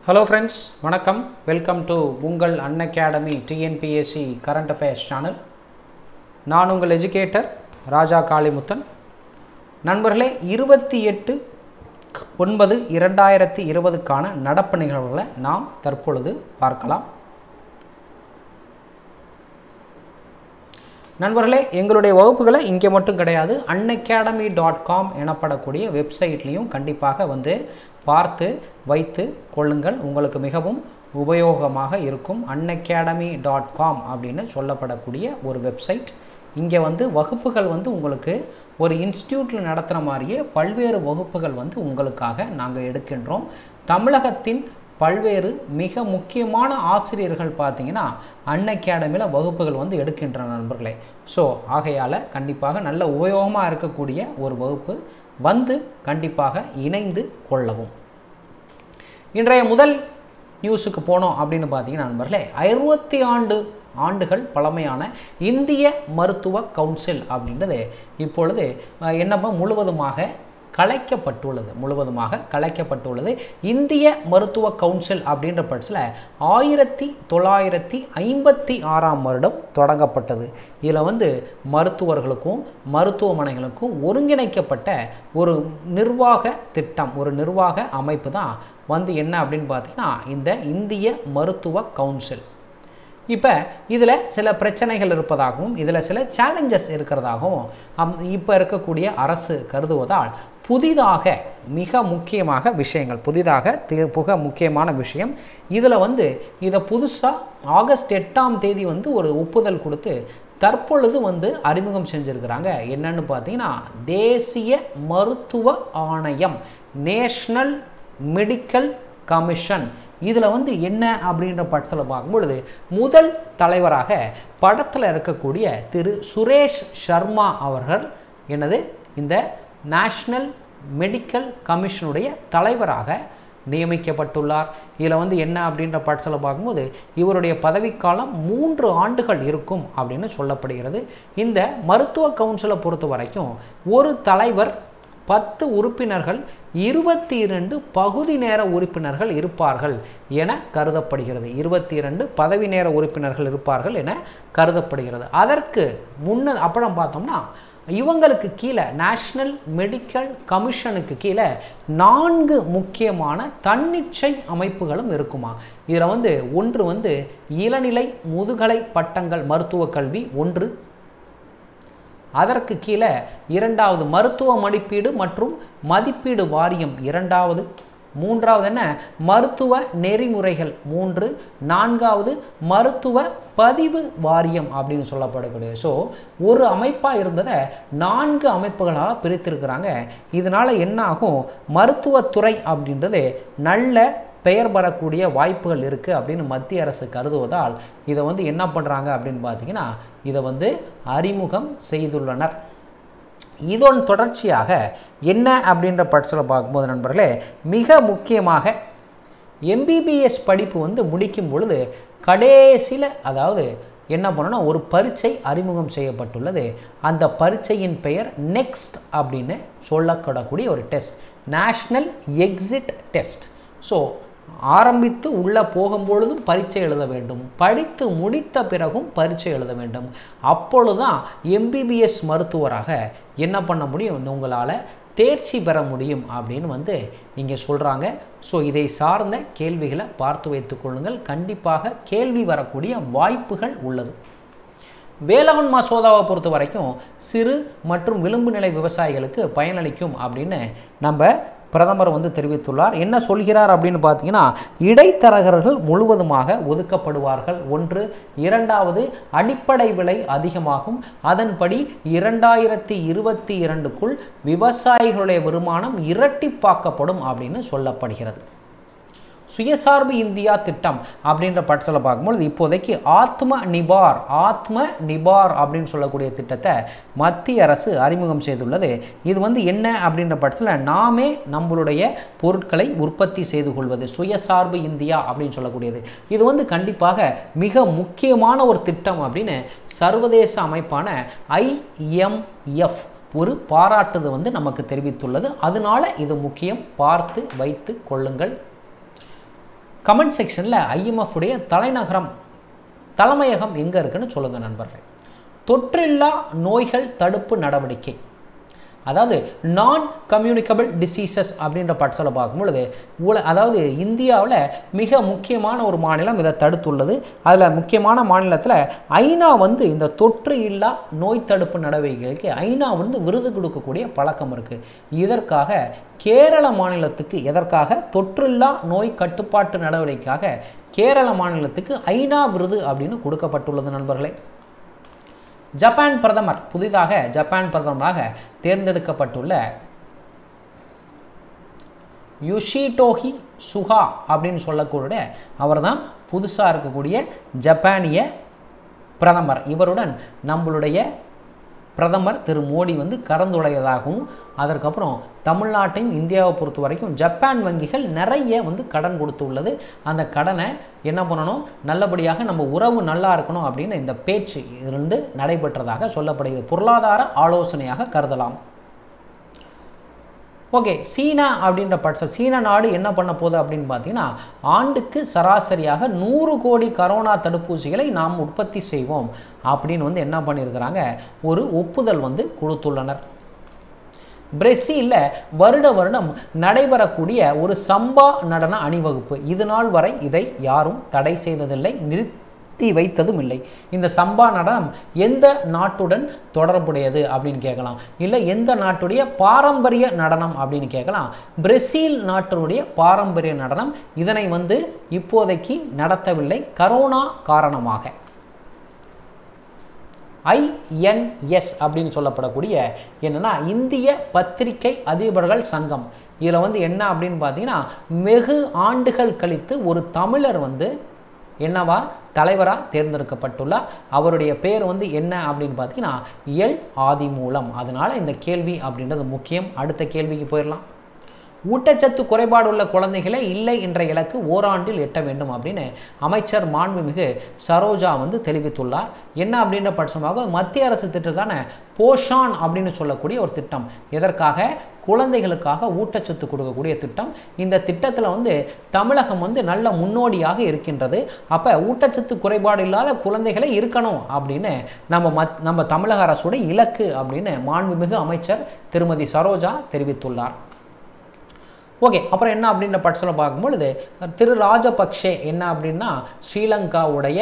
hello friends வணக்கம் welcome to உங்கள் Unacademy TNPSC current affairs channel நான் உங்கள் எஜுகேட்டர் ராஜா காளிமுத்தன் நண்பர்களே இருபத்தி எட்டு ஒன்பது இரண்டாயிரத்தி இருபதுக்கான நடப்பு நிகழ்வுகளை நாம் தற்பொழுது பார்க்கலாம் நண்பர்களே எங்களுடைய வகுப்புகளை இங்கே மட்டும் கிடையாது அன்அகாடமி டாட் காம் எனப்படக்கூடிய வெப்சைட்லேயும் கண்டிப்பாக வந்து பார்த்து வைத்து கொள்ளுங்கள் உங்களுக்கு மிகவும் உபயோகமாக இருக்கும் அன்அகாடமி டாட் காம் அப்படின்னு சொல்லப்படக்கூடிய ஒரு வெப்சைட் இங்கே வந்து வகுப்புகள் வந்து உங்களுக்கு ஒரு இன்ஸ்டியூட்டில் நடத்துகிற மாதிரியே பல்வேறு வகுப்புகள் வந்து உங்களுக்காக நாங்கள் எடுக்கின்றோம் தமிழகத்தின் பல்வேறு மிக முக்கியமான ஆசிரியர்கள் பார்த்தீங்கன்னா அன் அகாடமியில் வகுப்புகள் வந்து எடுக்கின்ற நண்பர்களே ஸோ ஆகையால் கண்டிப்பாக நல்ல உபயோகமாக இருக்கக்கூடிய ஒரு வகுப்பு வந்து கண்டிப்பாக இணைந்து கொள்ளவும் இன்றைய முதல் நியூஸுக்கு போனோம் அப்படின்னு பார்த்தீங்கன்னா நண்பர்களே அறுபத்தி ஆண்டு ஆண்டுகள் பழமையான இந்திய மருத்துவ கவுன்சில் அப்படின்றது இப்பொழுது என்னப்போ முழுவதுமாக கலைக்கப்பட்டுள்ளது முழுவதுமாக கலைக்கப்பட்டுள்ளது இந்திய மருத்துவ கவுன்சில் அப்படின்ற பட்சத்தில் ஆயிரத்தி தொள்ளாயிரத்தி ஐம்பத்தி ஆறாம் வருடம் தொடங்கப்பட்டது இதில் வந்து மருத்துவர்களுக்கும் மருத்துவமனைகளுக்கும் ஒருங்கிணைக்கப்பட்ட ஒரு நிர்வாக திட்டம் ஒரு நிர்வாக அமைப்பு தான் வந்து என்ன அப்படின்னு பார்த்தீங்கன்னா இந்த இந்திய மருத்துவ கவுன்சில் இப்போ இதில் சில பிரச்சனைகள் இருப்பதாகவும் இதில் சில சேலஞ்சஸ் இருக்கிறதாகவும் இப்போ இருக்கக்கூடிய அரசு கருதுவதால் புதிதாக மிக முக்கியமாக விஷயங்கள் புதிதாக புக முக்கியமான விஷயம் இதில் வந்து இதை புதுசாக ஆகஸ்ட் எட்டாம் தேதி வந்து ஒரு ஒப்புதல் கொடுத்து தற்பொழுது வந்து அறிமுகம் செஞ்சுருக்கிறாங்க என்னன்னு பார்த்தீங்கன்னா தேசிய மருத்துவ ஆணையம் நேஷ்னல் மெடிக்கல் கமிஷன் இதில் வந்து என்ன அப்படின்ற பட்சத்தில் பார்க்கும்பொழுது முதல் தலைவராக படத்தில் இருக்கக்கூடிய திரு சுரேஷ் சர்மா அவர்கள் எனது இந்த நேஷ்னல் மெடிக்கல் கமிஷனுடைய தலைவராக நியமிக்கப்பட்டுள்ளார் இதில் வந்து என்ன அப்படின்ற பட்சத்தில் பார்க்கும்போது இவருடைய பதவிக்காலம் மூன்று ஆண்டுகள் இருக்கும் அப்படின்னு சொல்லப்படுகிறது இந்த மருத்துவ கவுன்சிலை பொறுத்த வரைக்கும் ஒரு தலைவர் பத்து உறுப்பினர்கள் இருபத்தி இரண்டு பகுதி நேர உறுப்பினர்கள் இருப்பார்கள் என கருதப்படுகிறது இருபத்தி இரண்டு பதவி நேர உறுப்பினர்கள் இருப்பார்கள் என கருதப்படுகிறது அதற்கு முன்ன அப்புறம் பார்த்தோம்னா இவங்களுக்கு கீழே நேஷ்னல் மெடிக்கல் கமிஷனுக்கு கீழே நான்கு முக்கியமான தன்னிச்சை அமைப்புகளும் இருக்குமா இதில் வந்து ஒன்று வந்து இளநிலை முதுகலை பட்டங்கள் மருத்துவ கல்வி ஒன்று அதற்கு கீழே இரண்டாவது மருத்துவ மதிப்பீடு மற்றும் மதிப்பீடு வாரியம் இரண்டாவது மூன்றாவது என்ன மருத்துவ நெறிமுறைகள் மூன்று நான்காவது மருத்துவ பதிவு வாரியம் அப்படின்னு சொல்லப்படக்கூடிய ஸோ ஒரு அமைப்பாக இருந்ததை நான்கு அமைப்புகளாக பிரித்திருக்கிறாங்க இதனால் என்ன ஆகும் மருத்துவத்துறை அப்படின்றது நல்ல பெயர் பெறக்கூடிய வாய்ப்புகள் இருக்குது அப்படின்னு மத்திய அரசு கருதுவதால் இதை வந்து என்ன பண்ணுறாங்க அப்படின்னு பார்த்தீங்கன்னா இதை வந்து அறிமுகம் செய்துள்ளனர் இதன் தொடர்ச்சியாக என்ன அப்படின்ற பட்சத்தில் பார்க்கும்போது நண்பர்களே மிக முக்கியமாக எம்பிபிஎஸ் படிப்பு வந்து முடிக்கும் பொழுது கடைசியில் அதாவது என்ன பண்ணணும்னா ஒரு பரீட்சை அறிமுகம் செய்யப்பட்டுள்ளது அந்த பரீட்சையின் பெயர் நெக்ஸ்ட் அப்படின்னு சொல்லக்கூடக்கூடிய ஒரு test national exit test so ஆரம்பித்து உள்ளே போகும்பொழுதும் பரீட்சை எழுத வேண்டும் படித்து முடித்த பிறகும் பரீட்சை எழுத வேண்டும் அப்பொழுதுதான் எம்பிபிஎஸ் மருத்துவராக என்ன பண்ண முடியும் உங்களால் தேர்ச்சி பெற முடியும் அப்படின்னு வந்து இங்கே சொல்கிறாங்க ஸோ இதை சார்ந்த கேள்விகளை பார்த்து வைத்துக்கொள்ளுங்கள் கண்டிப்பாக கேள்வி வரக்கூடிய வாய்ப்புகள் உள்ளது வேளாண் மசோதாவை பொறுத்த வரைக்கும் சிறு மற்றும் விளிம்பு நிலை விவசாயிகளுக்கு பயனளிக்கும் அப்படின்னு நம்ம பிரதமர் வந்து தெரிவித்துள்ளார் என்ன சொல்கிறார் அப்படின்னு பார்த்தீங்கன்னா இடைத்தரகர்கள் முழுவதுமாக ஒதுக்கப்படுவார்கள் ஒன்று இரண்டாவது அடிப்படை விலை அதிகமாகும் அதன்படி இரண்டாயிரத்தி இருபத்தி இரண்டுக்குள் விவசாயிகளுடைய வருமானம் இரட்டிப்பாக்கப்படும் அப்படின்னு சொல்லப்படுகிறது சுயசார்பு இந்தியா திட்டம் அப்படின்ற பட்சத்தில் பார்க்கும்போது இப்போதைக்கு ஆத்ம நிபார் ஆத்ம நிபார் அப்படின்னு சொல்லக்கூடிய திட்டத்தை மத்திய அரசு அறிமுகம் செய்துள்ளது இது வந்து என்ன அப்படின்ற பட்சத்தில் நாமே நம்மளுடைய பொருட்களை உற்பத்தி செய்து கொள்வது சுயசார்பு இந்தியா அப்படின்னு சொல்லக்கூடியது இது வந்து கண்டிப்பாக மிக முக்கியமான ஒரு திட்டம் அப்படின்னு சர்வதேச அமைப்பான ஐஎம்எஃப் ஒரு பாராட்டுது வந்து நமக்கு தெரிவித்துள்ளது அதனால இது முக்கியம் பார்த்து வைத்து கொள்ளுங்கள் கமெண்ட் செக்ஷனில் ஐஎம்எஃப் உடைய தலைநகரம் தலைமையகம் எங்கே இருக்குன்னு சொல்லுங்கள் நண்பர்களே தொற்றில்லா நோய்கள் தடுப்பு நடவடிக்கை அதாவது நான் கம்யூனிகபிள் டிசீசஸ் அப்படின்ற பட்சத்தில் பார்க்கும்பொழுது உல அதாவது இந்தியாவில் மிக முக்கியமான ஒரு மாநிலம் இதை தடுத்துள்ளது அதில் முக்கியமான மாநிலத்தில் ஐநா வந்து இந்த தொற்று இல்லா நோய் தடுப்பு நடவடிக்கைகளுக்கு ஐநா வந்து விருது கொடுக்கக்கூடிய பழக்கம் இருக்குது இதற்காக கேரள மாநிலத்துக்கு எதற்காக தொற்றில்லா நோய் கட்டுப்பாட்டு நடவடிக்கைக்காக கேரள மாநிலத்துக்கு ஐநா விருது அப்படின்னு கொடுக்கப்பட்டுள்ளது நண்பர்களே ஜப்பான் பிரதமர் புதிதாக ஜப்பான் பிரதமராக தேர்ந்தெடுக்கப்பட்டுள்ள யுஷிடோஹி சுகா அப்படின்னு சொல்லக்கூடிய அவர் தான் புதுசாக இருக்கக்கூடிய ஜப்பானிய பிரதமர் இவருடன் நம்மளுடைய பிரதமர் திரு மோடி வந்து கலந்துடையதாகவும் அதற்கப்புறம் தமிழ்நாட்டையும் இந்தியாவை பொறுத்த வரைக்கும் ஜப்பான் வங்கிகள் நிறைய வந்து கடன் கொடுத்துள்ளது அந்த கடனை என்ன பண்ணணும் நல்லபடியாக நம்ம உறவு நல்லா இருக்கணும் அப்படின்னு இந்த பேச்சு இருந்து நடைபெற்றதாக சொல்லப்படுகிறது பொருளாதார ஆலோசனையாக கருதலாம் ஓகே சீனா அப்படின்ற பட்சம் சீன நாடு என்ன பண்ண போகுது அப்படின்னு பார்த்தீங்கன்னா ஆண்டுக்கு சராசரியாக நூறு கோடி கரோனா தடுப்பூசிகளை நாம் உற்பத்தி செய்வோம் அப்படின்னு வந்து என்ன பண்ணியிருக்கிறாங்க ஒரு ஒப்புதல் வந்து கொடுத்துள்ளனர் பிரேசிலில் வருட வருடம் நடைபெறக்கூடிய ஒரு சம்பா நடன அணிவகுப்பு இது நாள் வரை இதை யாரும் தடை செய்ததில்லை நிறுத்தி வைத்ததும் இல்லை இந்த சம்பா நடனம் எந்த நாட்டுடன் தொடர்புடையது அப்படின்னு கேட்கலாம் இல்லை எந்த நாட்டுடைய பாரம்பரிய நடனம் அப்படின்னு கேட்கலாம் பிரேசில் நாட்டினுடைய பாரம்பரிய நடனம் இதனை வந்து இப்போதைக்கு நடத்தவில்லை கரோனா காரணமாக ஐஎன்எஸ் அப்படின்னு சொல்லப்படக்கூடிய என்னென்னா இந்திய பத்திரிகை அதிபர்கள் சங்கம் இதில் வந்து என்ன அப்படின்னு பார்த்தீங்கன்னா வெகு ஆண்டுகள் கழித்து ஒரு தமிழர் வந்து என்னவா தலைவராக தேர்ந்தெடுக்கப்பட்டுள்ளார் அவருடைய பேர் வந்து என்ன அப்படின்னு பார்த்தீங்கன்னா எல் ஆதிமூலம் அதனால் இந்த கேள்வி அப்படின்றது முக்கியம் அடுத்த கேள்விக்கு போயிடலாம் ஊட்டச்சத்து குறைபாடு உள்ள குழந்தைகளே இல்லை என்ற இலக்கு ஓராண்டில் எட்ட வேண்டும் அப்படின்னு அமைச்சர் மாண்புமிகு சரோஜா வந்து தெரிவித்துள்ளார் என்ன அப்படின்ற பட்சமாக மத்திய அரசு திட்டத்தான போஷான் அப்படின்னு சொல்லக்கூடிய ஒரு திட்டம் எதற்காக குழந்தைகளுக்காக ஊட்டச்சத்து கொடுக்கக்கூடிய திட்டம் இந்த திட்டத்தில் வந்து தமிழகம் வந்து நல்ல முன்னோடியாக இருக்கின்றது அப்போ ஊட்டச்சத்து குறைபாடு இல்லாத குழந்தைகளே இருக்கணும் அப்படின்னு நம்ம மத் நம்ம தமிழக அரசுடைய இலக்கு அப்படின்னு மாண்புமிகு அமைச்சர் திருமதி சரோஜா தெரிவித்துள்ளார் ஓகே அப்புறம் என்ன அப்படின்ற பட்சத்தில் பார்க்கும்பொழுது திரு ராஜபக்ஷே என்ன அப்படின்னா ஸ்ரீலங்காவுடைய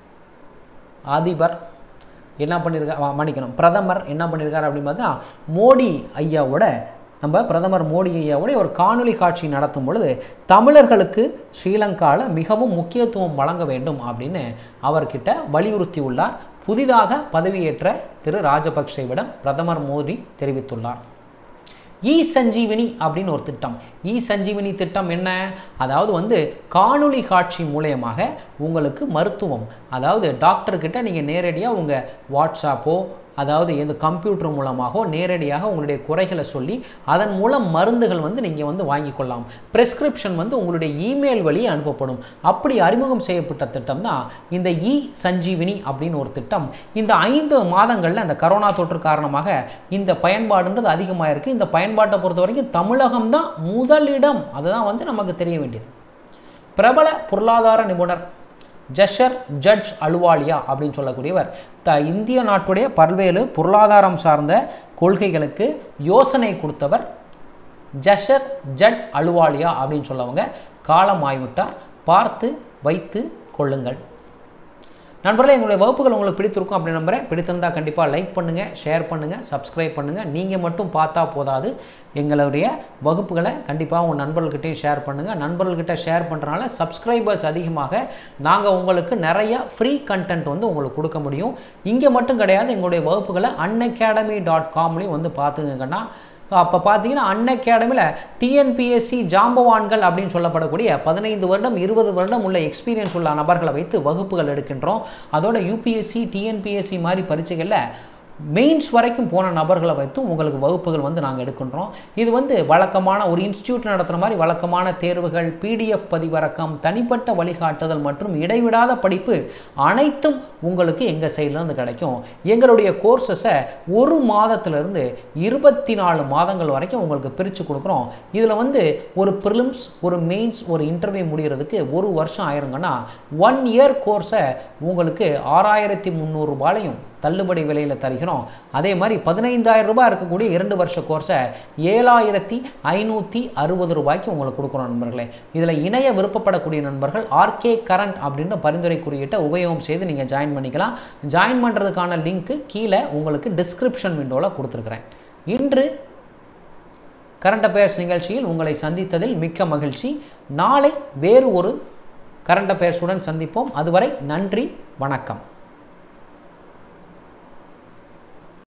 அதிபர் என்ன பண்ணியிருக்கார் மன்னிக்கணும் பிரதமர் என்ன பண்ணியிருக்காரு அப்படின்னு பார்த்தீங்கன்னா மோடி ஐயாவோட நம்ம பிரதமர் மோடி ஐயாவுடைய ஒரு காணொலி காட்சி நடத்தும் பொழுது தமிழர்களுக்கு ஸ்ரீலங்காவில் மிகவும் முக்கியத்துவம் வழங்க வேண்டும் அப்படின்னு அவர்கிட்ட வலியுறுத்தி உள்ளார் புதிதாக பதவியேற்ற திரு ராஜபக்சேவிடம் பிரதமர் மோடி தெரிவித்துள்ளார் இ சஞ்சீவினி அப்படின்னு ஒரு திட்டம் இ சஞ்சீவினி திட்டம் என்ன அதாவது வந்து காணொளி காட்சி மூலயமாக உங்களுக்கு மருத்துவம் அதாவது டாக்டர்கிட்ட நீங்கள் நேரடியாக உங்கள் வாட்ஸ்அப்போ அதாவது எந்த கம்ப்யூட்டர் மூலமாகவோ நேரடியாக உங்களுடைய குறைகளை சொல்லி அதன் மூலம் மருந்துகள் வந்து நீங்கள் வந்து வாங்கி கொள்ளலாம் ப்ரெஸ்கிரிப்ஷன் வந்து உங்களுடைய இமெயில் வழியே அனுப்பப்படும் அப்படி அறிமுகம் செய்யப்பட்ட திட்டம் தான் இந்த இ சஞ்சீவினி அப்படின்னு ஒரு திட்டம் இந்த ஐந்து மாதங்களில் அந்த கரோனா தொற்று காரணமாக இந்த பயன்பாடுன்றது அதிகமாக இருக்குது இந்த பயன்பாட்டை பொறுத்த வரைக்கும் தமிழகம் தான் முதலிடம் அதுதான் வந்து நமக்கு தெரிய வேண்டியது பிரபல பொருளாதார நிபுணர் ஜஷர் ஜட்ஜ் அலுவாலியா அப்படின்னு சொல்லக்கூடியவர் த இந்திய நாட்டுடைய பல்வேறு பொருளாதாரம் சார்ந்த கொள்கைகளுக்கு யோசனை கொடுத்தவர் ஜஷர் ஜட் அலுவாலியா அப்படின்னு சொல்லவங்க காலம் ஆய்விட்டார் பார்த்து வைத்து கொள்ளுங்கள் நண்பர்களே எங்களுடைய வகுப்புகள் உங்களுக்கு பிடித்திருக்கும் அப்படி நம்புறேன் பிடித்திருந்தால் கண்டிப்பாக லைக் பண்ணுங்கள் ஷேர் பண்ணுங்கள் சப்ஸ்கிரைப் பண்ணுங்கள் நீங்கள் மட்டும் பார்த்தா போதாது எங்களுடைய வகுப்புகளை கண்டிப்பாக உங்கள் நண்பர்கள்கிட்டையும் ஷேர் பண்ணுங்கள் நண்பர்கள்கிட்ட ஷேர் பண்ணுறனால சப்ஸ்கிரைபர்ஸ் அதிகமாக நாங்கள் உங்களுக்கு நிறைய ஃப்ரீ கண்டென்ட் வந்து உங்களுக்கு கொடுக்க முடியும் இங்கே மட்டும் கிடையாது எங்களுடைய வகுப்புகளை அன்அகாடமி டாட் காம்லேயும் வந்து பார்த்துங்கன்னா அப்போ பார்த்தீங்கன்னா அன் அகாடமியில் டிஎன்பிஎஸ்சி ஜாம்பவான்கள் அப்படின்னு சொல்லப்படக்கூடிய பதினைந்து வருடம் இருபது வருடம் உள்ள எக்ஸ்பீரியன்ஸ் உள்ள நபர்களை வைத்து வகுப்புகள் எடுக்கின்றோம் அதோட யூபிஎஸ்சி டிஎன்பிஎஸ்சி மாதிரி பரீட்சைகளில் மெயின்ஸ் வரைக்கும் போன நபர்களை வைத்தும் உங்களுக்கு வகுப்புகள் வந்து நாங்கள் எடுக்கின்றோம் இது வந்து வழக்கமான ஒரு இன்ஸ்டியூட் நடத்துகிற மாதிரி வழக்கமான தேர்வுகள் பிடிஎஃப் பதிவிறக்கம் தனிப்பட்ட வழிகாட்டுதல் மற்றும் இடைவிடாத படிப்பு அனைத்தும் உங்களுக்கு எங்கள் சைட்லேருந்து கிடைக்கும் எங்களுடைய கோர்சஸை ஒரு மாதத்திலிருந்து இருபத்தி நாலு மாதங்கள் வரைக்கும் உங்களுக்கு பிரித்து கொடுக்குறோம் இதில் வந்து ஒரு ப்ரிலிம்ஸ் ஒரு மெயின்ஸ் ஒரு இன்டர்வியூ முடிகிறதுக்கு ஒரு வருஷம் ஆயிருங்கன்னா ஒன் இயர் கோர்ஸை உங்களுக்கு ஆறாயிரத்தி முந்நூறுரூபாலையும் தள்ளுபடி விலையில் தருகிறோம் அதே மாதிரி பதினைந்தாயிரம் ரூபாய் இருக்கக்கூடிய இரண்டு வருஷ கோர்ஸை ஏழாயிரத்தி ஐநூற்றி அறுபது ரூபாய்க்கு உங்களுக்கு கொடுக்குறோம் நண்பர்களே இதில் இணைய விருப்பப்படக்கூடிய நண்பர்கள் ஆர்கே கரண்ட் அப்படின்ற பரிந்துரை குறியீட்டை உபயோகம் செய்து நீங்கள் ஜாயின் பண்ணிக்கலாம் ஜாயின் பண்ணுறதுக்கான லிங்க்கு கீழே உங்களுக்கு டிஸ்கிரிப்ஷன் விண்டோவில் கொடுத்துருக்குறேன் இன்று கரண்ட் அஃபேர்ஸ் நிகழ்ச்சியில் உங்களை சந்தித்ததில் மிக்க மகிழ்ச்சி நாளை வேறு ஒரு கரண்ட் அஃபேர்ஸுடன் சந்திப்போம் அதுவரை நன்றி வணக்கம்